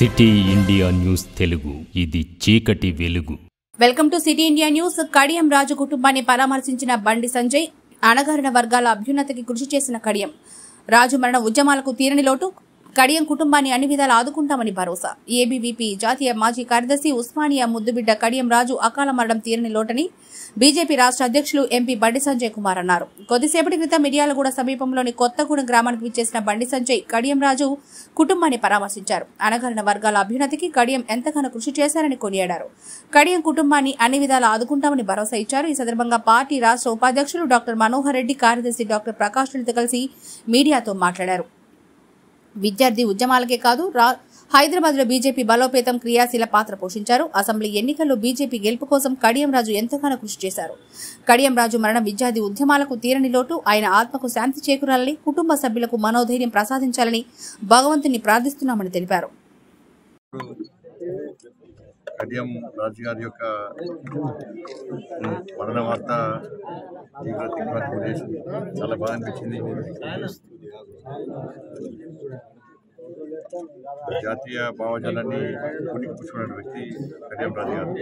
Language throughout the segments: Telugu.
సిటీ ఇండియా న్యూస్ తెలుగు ఇది చీకటి వెలుగు welcome to city India news Kadiyam Raju కుటుంబాన్ని పరామర్శించిన బండి సంజయ్ అణగారిన వర్గాల అభ్యున్నతికి కృషి చేసిన కడియం రాజు మరణ ఉద్యమాలకు తీరని లోటు కడియం కుటుంబాన్ని అన్ని విధాలా ఆదుకుంటామని భరోసా ఏబీవీపీ జాతీయ మాజీ కార్యదర్శి ఉస్మానియా ముద్దుబిడ్డ కడియం రాజు అకాల మరణం తీరని లోటని బీజేపీ రాష్ట్ర అధ్యక్షులు ఎంపీ బండి సంజయ్ కుమార్ అన్నారు కొద్దిసేపటి క్రితం మిర్యాలగూడ సమీపంలోని కొత్తగూడెం గ్రామానికి విచ్చేసిన బండి సంజయ్ కడియం రాజు కుటుంబాన్ని పరామర్శించారు అణగారిన వర్గాల అభ్యున్నతికి కడియం ఎంతగానో కృషి చేశారని కొనియాడారు కడియం కుటుంబాన్ని అన్ని విధాలా ఆదుకుంటామని భరోసా ఇచ్చారు ఈ సందర్భంగా పార్టీ రాష్ట్ర ఉపాధ్యక్షులు డాక్టర్ మనోహర్ రెడ్డి కార్యదర్శి డాక్టర్ ప్రకాష్ రెడ్డితో కలిసి మీడియాతో మాట్లాడారు విద్యార్థి ఉద్యమాలకే కాదు రా- హైదరాబాద్లో బీజేపీ బలోపేతం క్రియాశీల పాత్ర పోషించారు అసెంబ్లీ ఎన్నికల్లో బీజేపీ గెలుపు కోసం కడియం రాజు ఎంతగానో కృషి చేశారు కడియం రాజు మరణం విద్యార్థి ఉద్యమాలకు తీరని లోటు ఆయన ఆత్మకు శాంతి చేకూరాలని కుటుంబ సభ్యులకు మనోధైర్యం ప్రసాదించాలని భగవంతుని ప్రార్థిస్తున్నామని తెలిపారు కడియం రాజు గారి యొక్క మరణ వార్త తీవ్ర దిగ్భ్రాంతి గురి చేసింది చాలా బాధ అనిపించింది జాతీయ భావజాలాన్ని పుణికి పుచ్చుకున్న వ్యక్తి కడియం రాజు గారు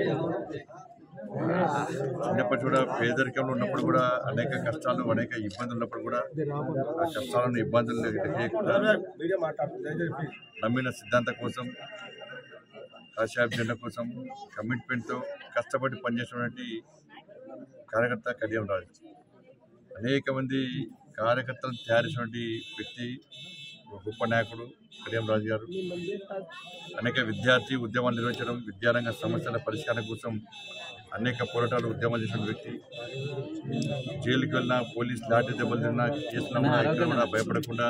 చిన్నప్పటి కూడా పేదరికంలో ఉన్నప్పుడు కూడా అనేక కష్టాలు అనేక ఇబ్బందులు ఉన్నప్పుడు కూడా ఆ కష్టాలను ఇబ్బందులను చేయకుండా నమ్మిన సిద్ధాంతం కోసం కాశాబ్ జెండా కోసం కమిట్మెంట్తో కష్టపడి పనిచేసినటువంటి కార్యకర్త కడియం రాజు అనేక మంది కార్యకర్తలను తయారు చేసినటువంటి వ్యక్తి ఒక గొప్ప నాయకుడు కడియం రాజు గారు అనేక విద్యార్థి ఉద్యమాలు నిర్వహించడం విద్యారంగ సమస్యల పరిష్కారం కోసం అనేక పోరాటాలు ఉద్యమాలు చేసిన వ్యక్తి జైలుకి వెళ్ళినా పోలీస్ లాఠీ దెబ్బలు తిన్నా కేసులు కూడా ఎక్కడ కూడా భయపడకుండా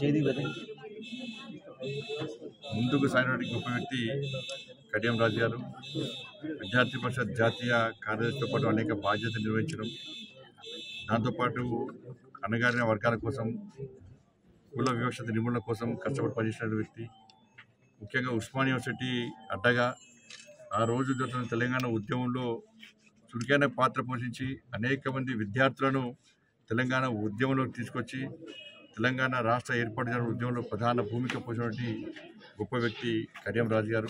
ముందుకు సాగినటువంటి గొప్ప వ్యక్తి కడియం రాజు గారు విద్యార్థి పరిషత్ జాతీయ కార్యదర్శితో పాటు అనేక బాధ్యతలు నిర్వహించడం దాంతోపాటు అణగారిన వర్గాల కోసం కుల వివక్షత నిర్మూలన కోసం కష్టపడి పనిచేసిన వ్యక్తి ముఖ్యంగా ఉస్మాన్ యూనివర్సిటీ అడ్డగా ఆ రోజు జరుగుతున్న తెలంగాణ ఉద్యమంలో చురుకైన పాత్ర పోషించి అనేక మంది విద్యార్థులను తెలంగాణ ఉద్యమంలోకి తీసుకొచ్చి తెలంగాణ రాష్ట్ర ఏర్పాటు జరిగిన ఉద్యమంలో ప్రధాన భూమిక పోసినటువంటి గొప్ప వ్యక్తి కడియం రాజు గారు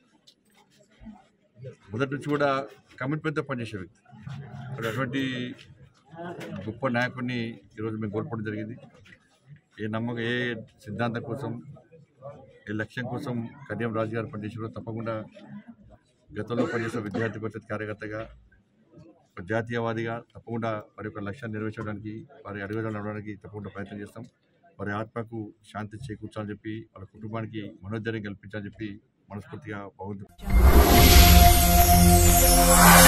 మొదటి నుంచి కూడా కమిట్మెంట్తో పనిచేసే వ్యక్తి మరి అటువంటి గొప్ప నాయకుడిని ఈరోజు మేము కోల్పోవడం జరిగింది ఏ నమ్మకం ఏ సిద్ధాంతం కోసం ఏ లక్ష్యం కోసం కడియం రాజు గారు పనిచేసారో తప్పకుండా గతంలో పనిచేసిన విద్యార్థి పరిషత్ కార్యకర్తగా ఒక జాతీయవాదిగా తప్పకుండా వారి యొక్క లక్ష్యాన్ని నెరవేర్చడానికి వారి అడుగుదల నడవడానికి తప్పకుండా ప్రయత్నం చేస్తాం వారి ఆత్మకు శాంతి చేకూర్చాలని చెప్పి వాళ్ళ కుటుంబానికి మనోధైర్యం కల్పించాలని చెప్పి మనస్ఫూర్తిగా భగవంతుడు